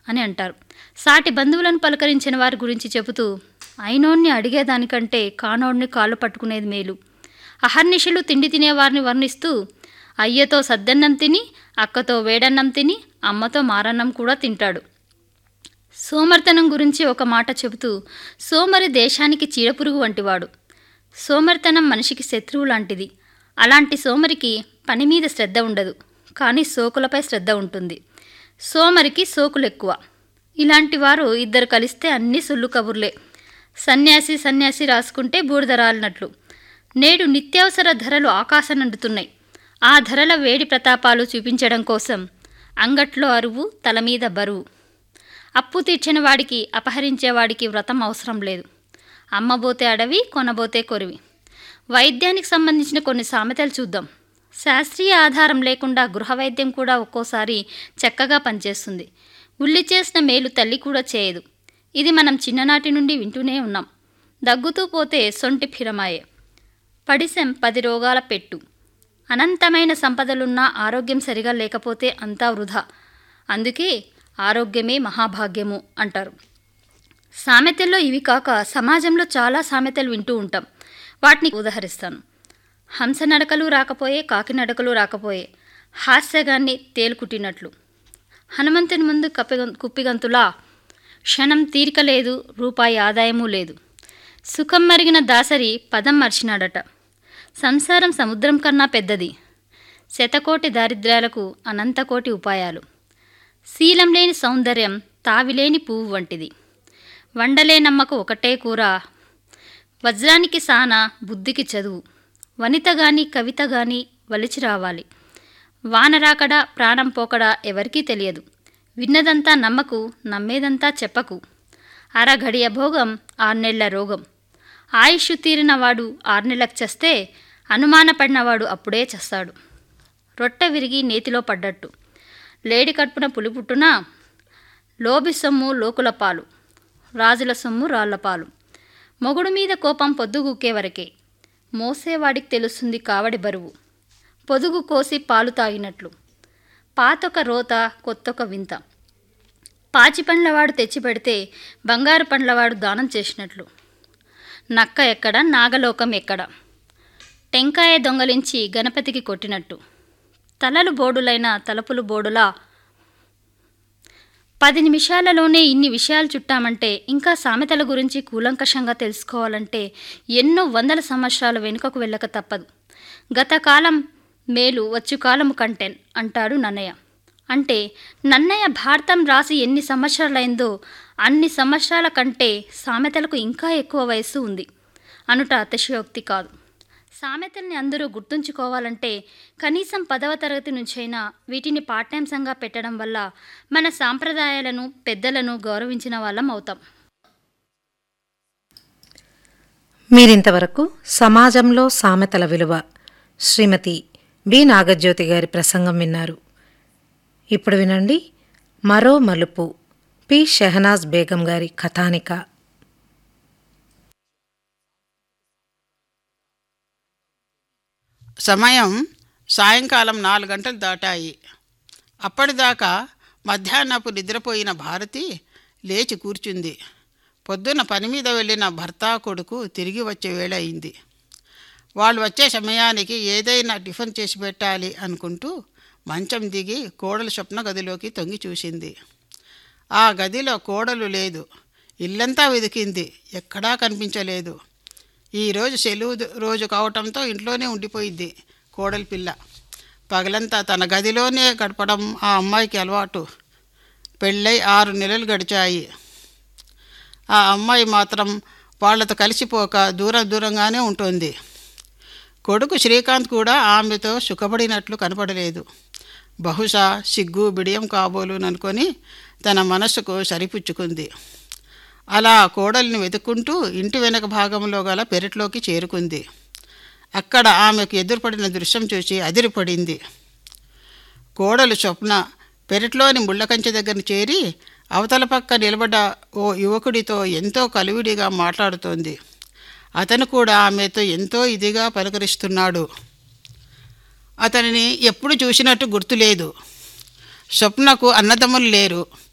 అని అంటారు సాటి బంధువులను పలకరించిన వారి గురించి చెబుతూ అయినోన్ని అడిగేదానికంటే కానోడిని కాళ్ళు పట్టుకునేది మేలు అహర్నిశలు తిండి తినేవారిని వర్ణిస్తూ అయ్యతో సద్దన్నం తిని అక్కతో వేడన్నం తిని అమ్మతో మారన్నం కూడా తింటాడు సోమర్తనం గురించి ఒక మాట చెబుతూ సోమరి దేశానికి చీడపురుగు వంటివాడు సోమర్తనం మనిషికి శత్రువు లాంటిది అలాంటి సోమరికి పని మీద శ్రద్ధ ఉండదు కానీ సోకులపై శ్రద్ధ ఉంటుంది సోమరికి సోకులు ఎక్కువ ఇలాంటి వారు ఇద్దరు కలిస్తే అన్ని సుల్లు కబుర్లే సన్యాసి సన్యాసి రాసుకుంటే బూడిద రాలినట్లు నేడు నిత్యావసర ధరలు ఆకాశనందుతున్నాయి ఆ ధరల వేడి ప్రతాపాలు చూపించడం కోసం అంగట్లో అరువు తల మీద బరువు అప్పు తీర్చిన వాడికి అపహరించేవాడికి వ్రతం అవసరం లేదు అమ్మబోతే అడవి కొనబోతే కొరివి వైద్యానికి సంబంధించిన కొన్ని సామెతలు చూద్దాం శాస్త్రీయ ఆధారం లేకుండా గృహ వైద్యం కూడా ఒక్కోసారి చక్కగా పనిచేస్తుంది ఉల్లి చేసిన మేలు తల్లి కూడా చేయదు ఇది మనం చిన్ననాటి నుండి వింటూనే ఉన్నాం దగ్గుతూ పోతే సొంటి ఫిరమాయే పడిసెం పది రోగాల పెట్టు అనంతమైన సంపదలున్నా ఆరోగ్యం సరిగా లేకపోతే అంతా వృధా అందుకే ఆరోగ్యమే మహాభాగ్యము అంటారు సామెతల్లో ఇవి కాక సమాజంలో చాలా సామెతలు వింటూ ఉంటాం వాటిని ఉదహరిస్తాను హంస నడకలు రాకపోయే కాకి నడకలు రాకపోయే హాస్యగాన్ని తేలుకుట్టినట్లు హనుమంతుని ముందు కప్పి కుప్పిగంతులా క్షణం తీరిక లేదు రూపాయి ఆదాయము లేదు సుఖం మరిగిన దాసరి పదం మర్చినాడట సంసారం సముద్రం కన్నా పెద్దది శతకోటి దారిద్ర్యాలకు అనంతకోటి ఉపాయాలు శీలం లేని సౌందర్యం తావిలేని పువ్వు వంటిది వండలేనమ్మకు ఒకటే కూర వజ్రానికి సాన బుద్ధికి చదువు వనిత గాని కవిత గాని వలిచి రావాలి వానరాకడా ప్రాణం పోకడా ఎవరికీ తెలియదు విన్నదంతా నమ్మకు నమ్మేదంతా చెప్పకు అరఘడియ భోగం ఆర్నెళ్ల రోగం ఆయుష్ తీరినవాడు ఆర్నెలకు చస్తే అనుమానపడినవాడు అప్పుడే చస్తాడు రొట్టె విరిగి నేతిలో పడ్డట్టు లేడి కడుపున పులి పుట్టునా లోబి సొమ్ము లోకుల పాలు రాజుల సొమ్ము రాళ్ల పాలు మొగుడు మీద కోపం పొద్దుగూకే వరకే మోసేవాడికి తెలుస్తుంది కావడి బరువు పొదుగు కోసి పాలు తాగినట్లు పాతొక రోత కొత్తొక వింత పాచి పండ్లవాడు తెచ్చిపెడితే బంగారు పండ్లవాడు దానం చేసినట్లు నక్క ఎక్కడ నాగలోకం ఎక్కడ టెంకాయ దొంగలించి గణపతికి కొట్టినట్టు తలలు బోడులైన తలుపులు బోడులా పది నిమిషాలలోనే ఇన్ని విషయాలు చుట్టామంటే ఇంకా సామెతల గురించి కూలంకషంగా తెలుసుకోవాలంటే ఎన్నో వందల సంవత్సరాల వెనుకకు వెళ్ళక తప్పదు గత కాలం మేలు వచ్చు కాలము కంటెన్ అంటాడు నన్నయ్య అంటే నన్నయ్య భారతం రాసి ఎన్ని సంవత్సరాలైందో అన్ని సంవత్సరాల కంటే సామెతలకు ఇంకా ఎక్కువ వయస్సు ఉంది అనుట అతిశయోక్తి కాదు సామెతల్ని అందరూ గుర్తుంచుకోవాలంటే కనీసం పదవ తరగతి నుంచైనా వీటిని పాఠ్యాంశంగా పెట్టడం వల్ల మన సాంప్రదాయాలను పెద్దలను గౌరవించిన వాళ్ళం అవుతాం మీరింతవరకు సమాజంలో సామెతల విలువ శ్రీమతి బి నాగజ్యోతి గారి ప్రసంగం విన్నారు ఇప్పుడు వినండి మరో మలుపు పి షెహనాజ్ బేగం గారి కథానిక సమయం సాయంకాలం నాలుగు గంటలు దాటాయి అప్పటిదాకా మధ్యాహ్నపు నిద్రపోయిన భారతి లేచి కూర్చుంది పొద్దున పని మీద వెళ్ళిన భర్త కొడుకు తిరిగి వచ్చే వేళ అయింది వాళ్ళు వచ్చే సమయానికి ఏదైనా టిఫిన్ చేసి పెట్టాలి అనుకుంటూ మంచం దిగి కోడలు స్వప్న గదిలోకి తొంగి చూసింది ఆ గదిలో కోడలు లేదు ఇల్లంతా వెతికింది ఎక్కడా కనిపించలేదు ఈరోజు సెలవు ద- రోజు కావటంతో ఇంట్లోనే ఉండిపోయింది కోడలి పిల్ల పగలంతా తన గదిలోనే గడపడం ఆ అమ్మాయికి అలవాటు పెళ్ళై ఆరు నెలలు గడిచాయి ఆ అమ్మాయి మాత్రం వాళ్ళతో కలిసిపోక దూరం దూరంగానే ఉంటుంది కొడుకు శ్రీకాంత్ కూడా ఆమెతో సుఖపడినట్లు కనపడలేదు బహుశా సిగ్గు బిడియం కాబోలుననుకొని తన మనస్సుకు సరిపుచ్చుకుంది అలా కోడల్ని వెతుక్కుంటూ ఇంటి వెనక భాగంలో గల పెరట్లోకి చేరుకుంది అక్కడ ఆమెకు ఎదురుపడిన దృశ్యం చూసి అదిరిపడింది కోడలు స్వప్న పెరట్లోని ముళ్ళకంచె దగ్గర చేరి అవతల పక్క నిలబడ్డ ఓ యువకుడితో ఎంతో కలివిడిగా మాట్లాడుతోంది అతను కూడా ఆమెతో ఎంతో ఇదిగా పలకరిస్తున్నాడు అతనిని ఎప్పుడు చూసినట్టు గుర్తులేదు స్వప్నకు అన్నదమ్ములు లేరు